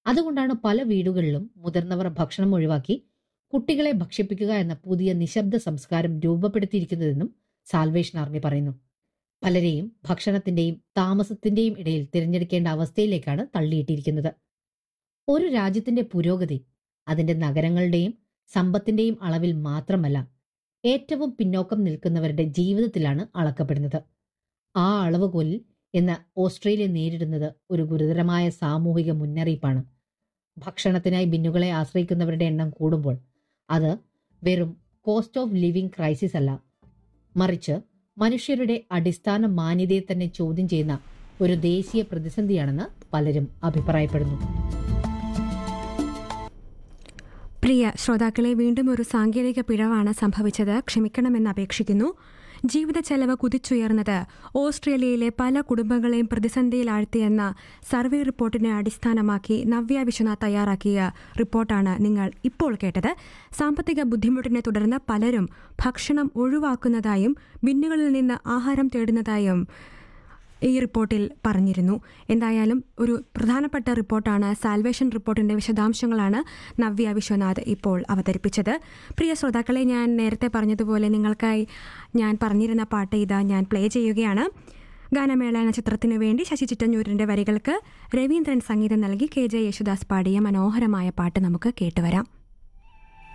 അതുകൊണ്ടാണ് പല വീടുകളിലും മുതിർന്നവർ ഭക്ഷണം ഒഴിവാക്കി കുട്ടികളെ ഭക്ഷിപ്പിക്കുക എന്ന പുതിയ നിശബ്ദ സംസ്കാരം രൂപപ്പെടുത്തിയിരിക്കുന്നതെന്നും സാൽവേഷൻ ആർമി പറയുന്നു പലരെയും ഭക്ഷണത്തിന്റെയും താമസത്തിന്റെയും ഇടയിൽ തിരഞ്ഞെടുക്കേണ്ട അവസ്ഥയിലേക്കാണ് തള്ളിയിട്ടിരിക്കുന്നത് ഒരു രാജ്യത്തിന്റെ പുരോഗതി അതിന്റെ നഗരങ്ങളുടെയും സമ്പത്തിന്റെയും അളവിൽ മാത്രമല്ല ഏറ്റവും പിന്നോക്കം നിൽക്കുന്നവരുടെ ജീവിതത്തിലാണ് അളക്കപ്പെടുന്നത് ആ അളവുകോലിൽ ഇന്ന് ഓസ്ട്രേലിയ നേരിടുന്നത് ഒരു ഗുരുതരമായ സാമൂഹിക മുന്നറിയിപ്പാണ് ഭക്ഷണത്തിനായി ബിന്നുകളെ ആശ്രയിക്കുന്നവരുടെ എണ്ണം കൂടുമ്പോൾ അത് വെറും കോസ്റ്റ് ഓഫ് ലിവിംഗ് ക്രൈസിസ് അല്ല മറിച്ച് മനുഷ്യരുടെ അടിസ്ഥാന മാന്യതയെ തന്നെ ചോദ്യം ചെയ്യുന്ന ഒരു ദേശീയ പ്രതിസന്ധിയാണെന്ന് പലരും അഭിപ്രായപ്പെടുന്നു പ്രിയ ശ്രോതാക്കളെ വീണ്ടും ഒരു സാങ്കേതിക പിഴവാണ് സംഭവിച്ചത് ക്ഷമിക്കണമെന്ന് അപേക്ഷിക്കുന്നു ജീവിത ചെലവ് കുതിച്ചുയർന്നത് ഓസ്ട്രേലിയയിലെ പല കുടുംബങ്ങളെയും പ്രതിസന്ധിയിലാഴ്ത്തിയെന്ന സർവേ റിപ്പോർട്ടിനെ അടിസ്ഥാനമാക്കി നവ്യ വിശ്വനാഥ് തയ്യാറാക്കിയ റിപ്പോർട്ടാണ് നിങ്ങൾ ഇപ്പോൾ കേട്ടത് സാമ്പത്തിക ബുദ്ധിമുട്ടിനെ തുടർന്ന് പലരും ഭക്ഷണം ഒഴിവാക്കുന്നതായും ബിന്നുകളിൽ നിന്ന് ആഹാരം തേടുന്നതായും ഈ റിപ്പോർട്ടിൽ പറഞ്ഞിരുന്നു എന്തായാലും ഒരു പ്രധാനപ്പെട്ട റിപ്പോർട്ടാണ് സാൽവേഷൻ റിപ്പോർട്ടിന്റെ വിശദാംശങ്ങളാണ് നവ്യ വിശ്വനാഥ് ഇപ്പോൾ അവതരിപ്പിച്ചത് പ്രിയ ശ്രോതാക്കളെ ഞാൻ നേരത്തെ പറഞ്ഞതുപോലെ നിങ്ങൾക്കായി ഞാൻ പറഞ്ഞിരുന്ന പാട്ട് ഇതാ ഞാൻ പ്ലേ ചെയ്യുകയാണ് ഗാനമേള എന്ന ചിത്രത്തിനു വേണ്ടി ശശി ചിറ്റഞ്ഞൂരിന്റെ വരികൾക്ക് രവീന്ദ്രൻ സംഗീതം നൽകി കെ ജെ യേശുദാസ് പാടിയ മനോഹരമായ പാട്ട് നമുക്ക് കേട്ടുവരാം